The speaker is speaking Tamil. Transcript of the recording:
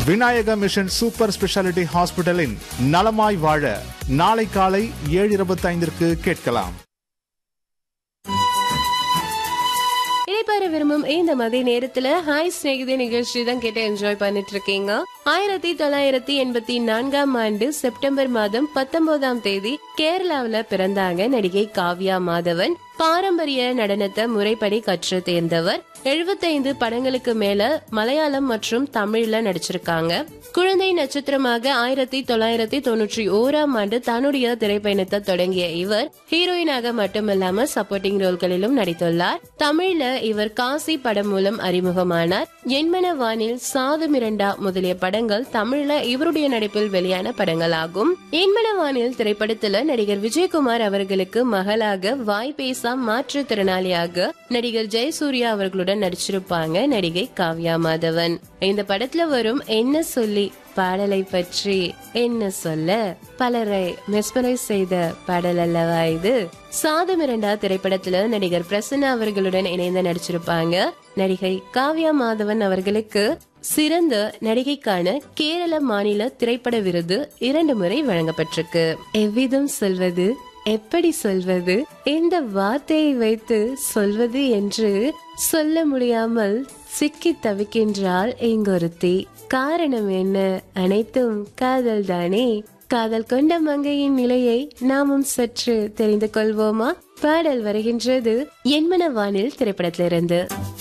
விநாயக மிஷன் சூப்பர் ஸ்பெஷாலிட்டி ஹாஸ்பிட்டலின் நலமாய் வாழ நாளை காலை ஏழு இருபத்தைந்திற்கு கேட்கலாம் இடைப்பெற விரும்பும் இந்த மதிய நேரத்துல ஹாய் ஸ்நேகிதே நிகழ்ச்சி தான் கேட்டு என்ஜாய் பண்ணிட்டு இருக்கீங்க ஆயிரத்தி தொள்ளாயிரத்தி எண்பத்தி நான்காம் ஆண்டு செப்டம்பர் மாதம் பத்தொன்பதாம் தேதி கேரளாவுல பிறந்தாங்க நடிகை காவ்யா மாதவன் பாரம்பரிய நடனத்தை முறைப்படி கற்று தேர்ந்தவர் எழுபத்தைந்து படங்களுக்கு மேல மலையாளம் மற்றும் தமிழ்ல நடிச்சிருக்காங்க குழந்தை நட்சத்திரமாக ஆயிரத்தி தொள்ளாயிரத்தி தொண்ணூற்றி ஓராம் ஆண்டு தன்னுடைய திரைப்பயணத்தை தொடங்கிய இவர் ஹீரோயினாக மட்டுமல்லாம சப்போர்ட்டிங் ரோல்களிலும் நடித்துள்ளார் தமிழ்ல இவர் காசி படம் மூலம் அறிமுகமானார் என்மன வானில் சாது மிரண்டா முதலிய படங்கள் தமிழ்ல இவருடைய நடிப்பில் வெளியான படங்களாகும் என்மன வானில் திரைப்படத்துல நடிகர் விஜயகுமார் அவர்களுக்கு மகளாக வாய் பேசா மாற்றுத்திறனாளியாக நடிகர் ஜெயசூர்யா அவர்களுடன் நடிச்சிருப்பாங்க நடிகை காவ்யா மாதவன் இந்த படத்துல வரும் என்ன சொல்லி பாடலை பற்றி என்ன சொல்ல பலரை மெஸ்மரைஸ் செய்த பாடல் அல்லவா இது சாது மிரண்டா திரைப்படத்துல நடிகர் பிரசன்னா அவர்களுடன் இணைந்து நடிச்சிருப்பாங்க நடிகை காவ்யா மாதவன் அவர்களுக்கு சிறந்த நடிகைக்கான கேரள மாநில திரைப்பட விருது இரண்டு முறை வழங்கப்பட்டிருக்கு எவ்விதம் சொல்வது எப்படி சொல்வது எந்த வார்த்தையை வைத்து சொல்வது என்று சொல்ல முடியாமல் சிக்கி தவிக்கின்றாள் இங்கொருத்தி காரணம் என்ன அனைத்தும் காதல் தானே காதல் கொண்ட மங்கையின் நிலையை நாமும் சற்று தெரிந்து கொள்வோமா பாடல் வருகின்றது என்மன வானில் திரைப்படத்திலிருந்து